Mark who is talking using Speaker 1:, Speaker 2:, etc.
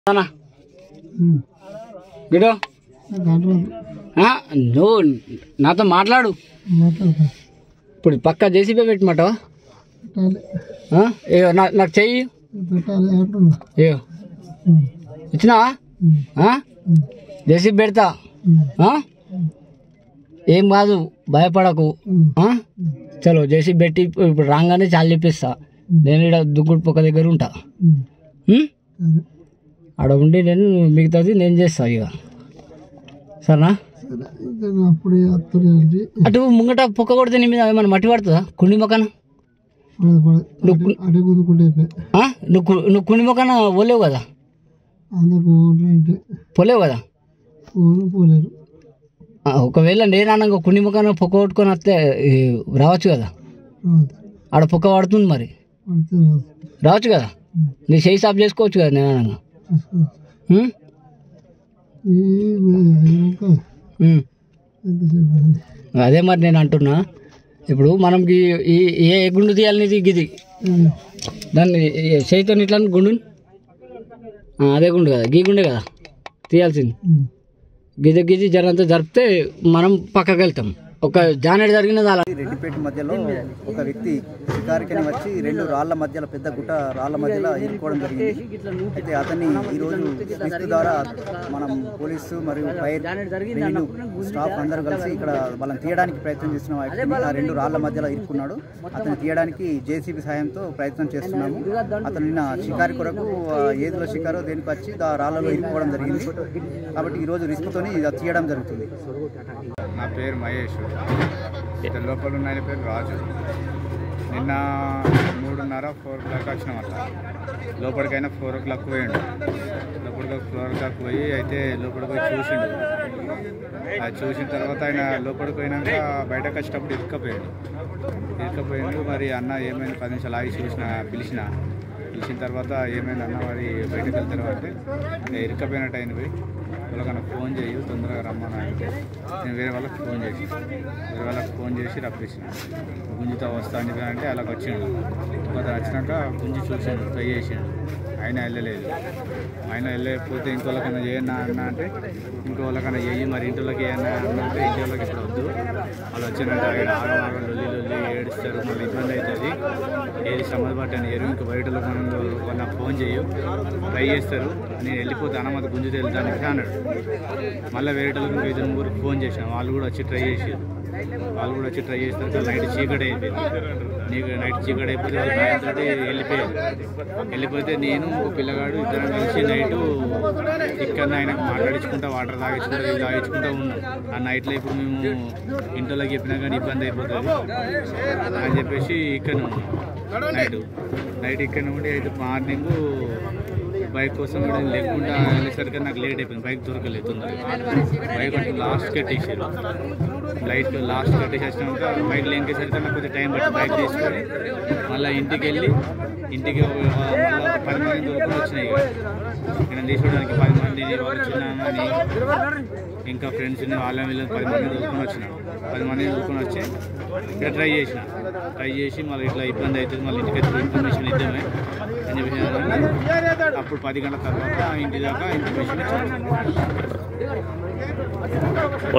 Speaker 1: అన్నా గిడో ఆ, నువ్వు నాతో మాట్లాడు ఇప్పుడు పక్క జేసీబీ పెట్టమంటావా ఆ? ఏ నా- నాకు చెయ్యి ఏ ఇచ్చినావా ఆ? జేసీబీ పెడతా ఆ? ఏం కాదు భయపడకు ఆ? చలో జేసీబీ పెట్టి ఇప్పుడు ఇప్పుడు రాగానే చాలు చెప్పిస్తా నేను ఇక్కడ దుగ్గుడు పొక్క దగ్గర ఉంటా ఉం? ఆడ ఉండి నేను మిగతాది నేను చేస్తా ఇక సరేనా
Speaker 2: అప్పుడే అత్తలేదు
Speaker 1: అటు ముంగట పొక్క కొడితే నీ మీద ఏమైనా మట్టి పడుతుందా కుండి మొక్కన నువ్వు
Speaker 2: అడే కుదుకుంటే
Speaker 1: ఆ? నువ్వు కు- నువ్వు కుండి మొక్కన పోలేవు కదా
Speaker 2: అందకు అంటే
Speaker 1: పోలేవు కదా
Speaker 2: ఊరు పోలేరు
Speaker 1: ఆ, ఒకవేళ నేను అనగా కుండి మొక్కన పొక్క కొట్టుకొని వస్తే ఈ, రావచ్చు కదా
Speaker 2: రాదు
Speaker 1: ఆడ పొక్క పడుతుంది మరి
Speaker 2: పడితే రాదు
Speaker 1: రావచ్చు కదా నీ చేయి సాఫ్ చేసుకోవచ్చు కదా నేను అనగా
Speaker 2: చేసుకో
Speaker 1: ఉం?
Speaker 2: ఈ అయ్యాక
Speaker 1: ఉం.
Speaker 2: ఎంతసేపు అయింది?
Speaker 1: అదే మరి నేను అంటున్నా ఇప్పుడు మనం ఈ- ఈ ఏ గుండు తీయాలని ఇది గిది
Speaker 2: ఉమ్.
Speaker 1: దాన్ని చేయితో ఇట్లా గుండు అదే గుండు కదా గీ గుండే కదా తీయాల్సింది
Speaker 2: ఉమ్.
Speaker 1: గిది గిది జరంతా జరిపితే మనం పక్కకి వెళ్తాం ఒక జానెడ్ జరిగినది అలా
Speaker 3: రెడ్డిపేట మధ్యలో ఒక వ్యక్తి షికారికని వచ్చి రెండు రాళ్ల మధ్యలో పెద్ద గుట్ట రాళ్ల మధ్యలో ఇరుక్కోవడం జరిగింది అయితే అతన్ని ఈరోజు స్విఫ్ట్ ద్వారా మనం పోలీసు మరియు ఫైర్ రెవెన్యూ స్టాఫ్ అందరూ కలిసి ఇక్కడ వాళ్ళని తీయడానికి ప్రయత్నం చేస్తున్నాం ఆ వ్యక్తిని ఆ రెండు రాళ్ల మధ్యలో ఇరుక్కున్నాడు అతన్ని తీయడానికి జేసీబీ సాయంతో ప్రయత్నం చేస్తున్నాము అతను నిన్న షికారి కొరకు ఆ, ఏదిలో షికారో దేనికి వచ్చి ఆ రాళ్లలో ఇరుక్కోవడం జరిగింది కాబట్టి ఈరోజు రిస్క్తోని ఇది తీయడం జరుగుతుంది
Speaker 4: నా పేరు మహేష్ ఇతని లోపల ఉన్న ఆయన పేరు రాజు నిన్న మూడున్నర ఫోర్ ఓ క్లాక్ వచ్చినాం అట్లా లోపలికైనా ఫోర్ ఓ క్లాక్ పోయిండు లోపలికి ఫోర్ ఓ క్లాక్ పోయి అయితే లోపలికి పోయి చూసిండు అది చూసిన తర్వాత ఆయన లోపలికి పోయినాక బయటకు వచ్చేటప్పుడు ఇరుక్కపోయాడు ఇరుక్కపోయిండు మరి అన్న ఏమైంది పది నిమిషాలు ఆగి చూసిన పిలిచిన పిలిచిన తర్వాత ఏమైంది అన్న మరి బయటకు వెళ్తారు అంటే "ఏ, ఇరుక్కపోయినట్టు అయింది పోయి వాళ్ళకన్నా ఫోన్ చేయి తొందరగా రమ్మని అంటే నేను వేరే వాళ్ళకి ఫోన్ చేసి వేరే వాళ్ళకి ఫోన్ చేసి రప్పించిన గుంజుతో వస్తా అని చెప్పి అంటే అలాగ వచ్చిండు తర్వాత వచ్చినాక గుంజి చూసిండు ట్రై చేసిండు ఆయన వెళ్ళలేదు ఆయన వెళ్ళకపోతే ఇంకోళ్ళకన్నా చేయన్నా అన్న అంటే ఇంకో వాళ్ళకన్నా చేయి మరి ఇంటిలోకి ఏమన్నా అన్న అంటే ఇంటి వాళ్ళకి ఇప్పుడు వద్దు వాళ్ళు వచ్చినట్టు ఆయన ఆగం ఆగం లొల్లి లొల్లి ఏడుస్తారు మళ్ళీ ఇబ్బంది అవుతుంది ఏది సమాధి అని ఎరువు ఇంకా బయట వాళ్ళ ఫోన్ చేయు ట్రై చేస్తారు నేను వెళ్ళిపోతే అన్నమత గుంజుతో వెళ్తాను అని అన్నాడు మళ్ళీ వేరే వాళ్ళకి ఇద్దరు ముగ్గురు ఫోన్ చేసాం వాళ్ళు కూడా వచ్చి ట్రై చేసారు వాళ్ళు కూడా వచ్చి ట్రై చేస్తారు నైట్ చీకటి అయిపోయింది నీకు నైట్ చీకటి అయిపోతే వాళ్ళు భయంతో వెళ్ళిపోయారు వెళ్ళిపోతే నేను ఒక పిల్లగాడు ఇద్దరం కలిసి నైట్ ఇక్కడ ఆయనకు మాట్లాడించుకుంటా వాటర్ తాగించుకుంటా ఇది తాగించుకుంటా ఉన్నాం ఆ నైట్లో ఇప్పుడు మేము ఇంట్లోకి చెప్పినా కానీ ఇబ్బంది అయిపోతుంది అని చెప్పేసి ఇక్కడ ఉన్నాం నైట్ నైట్ ఇక్కడ ఉండి అయితే మార్నింగ్ బైక్ కోసం కూడా లేకుండా వెళ్ళేసరికి నాకు లేట్ అయిపోయింది బైక్ దొరకలేదు తొందరగా బైక్ అంటే లాస్ట్ కట్టేసారు లైట్ లాస్ట్ కట్టేసి వచ్చినాక బైక్ లేంకేసరికి నాకు కొద్దిగా టైం పట్టి బైక్ తీసుకొని మళ్ళీ ఇంటికి వెళ్ళి ఇంటికి ఒక- మళ్ళీ ఒక పది మంది దొరుకుని వచ్చినాయి ఇక. నేను తీసుకోవడానికి పది మంది వాళ్ళు చిన్న ఇంకా ఫ్రెండ్స్ వాళ్ళ వీళ్ళు పది మంది దొరుకుని వచ్చినాడు పది మంది దొరుకుని వచ్చి ఇక్కడ ట్రై చేసిన ట్రై చేసి మళ్ళీ ఇట్లా ఇబ్బంది అవుతుంది మళ్ళీ ఇంటికి వచ్చి ఇన్ఫర్మేషన్ ఇద్దామే అని చెప్పి అన్నాను. అప్పుడు పది గంటల తర్వాత ఇంటి దాకా ఇన్ఫర్మేషన్ ఇచ్చాను